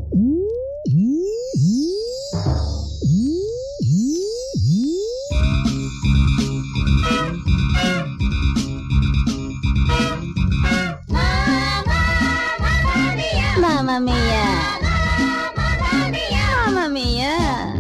Mamma mia! Mamma mia!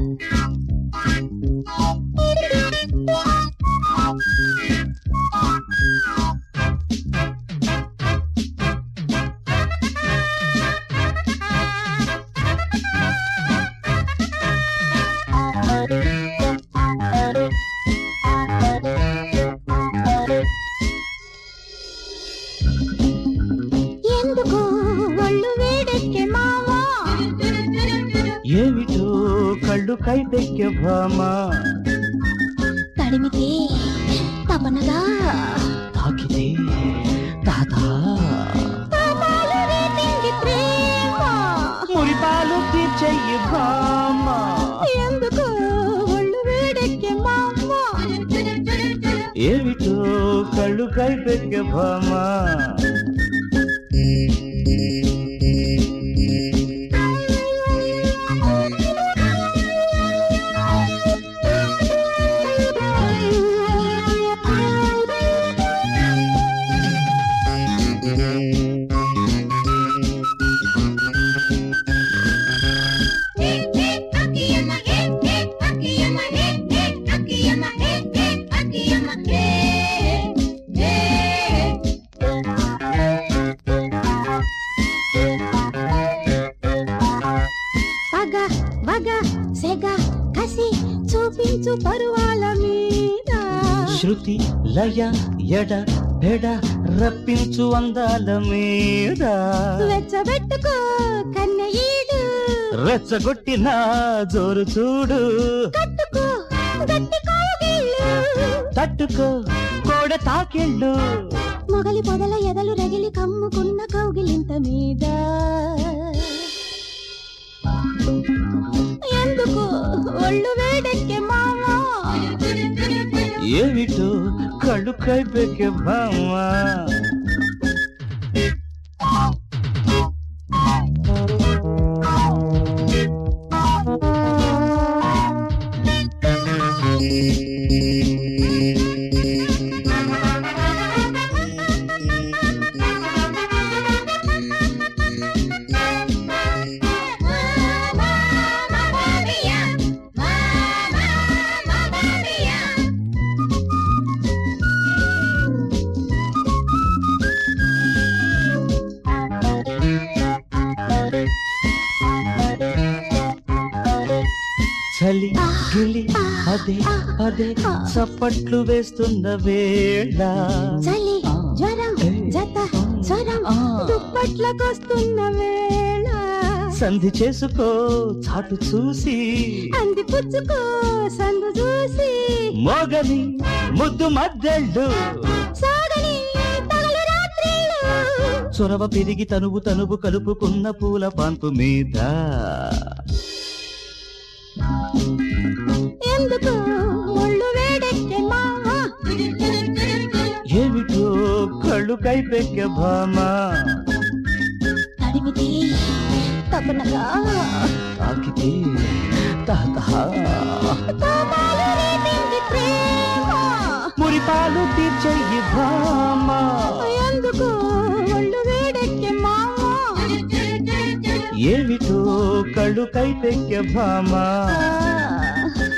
ఎందుకు ఒళ్ళు వేడెక్కే మావా ఏమిటో కళ్ళు కైపెక్కే భామా తడిమితే తపనగా తాకితే తాత పాపాలు రేపింది ప్రేమ మురిపాలు తీర్చెయ్యి భామా ఎందుకు ఒళ్ళు వేడెక్కే మావా ఏమిటో కళ్ళు కైపెక్కే భామా పగ వగ సెగ కసి చూపించు పరువాల మీద శృతి లయ ఎడ బెడ రప్పించు అందాల మీద వెచ్చబెట్టుకో కన్నయ్యీడు రెచ్చగొట్టిన జోరు చూడు కట్టుకో గట్టి కోగిళ్ళు తట్టుకో కోడ తాకిళ్ళు మొగలి పొదల ఎదలు రగిలి కమ్ముకున్న కౌగిలింత మీద ఎందుకు ఒళ్ళు వేడెక్కే మావా ఏమిటో కళ్ళు కైపెక్కే భామా చలి గిలి అదే అదే చప్పట్లు వేస్తున్న వేళ చలి జ్వరం జత స్వరం ఆ. దుప్పట్లకొస్తున్న వేళ సంధి చేసుకో చాటు చూసి అంది పుచ్చుకో సందు చూసి మోగని ముద్దు మద్దెళ్ళు సాగని పగలు రాత్రిళ్ళు చొరవ పెరిగి తనువు తనువు కలుపుకున్న పూల పాన్పు మీద ఎందుకు ఒళ్ళు వేడెక్కే మావా ఏమిటో కళ్ళు కైపెక్కే భామా తడిమితే తపనగా తాకితే తాత కోపాలు రేపింది ప్రేమ మురిపాలు తీర్చెయ్యి భామా ఎందుకు ఒళ్ళు వేడెక్కే మావా ఏమిటో కళ్ళు కైపెక్కే భామా ఆ.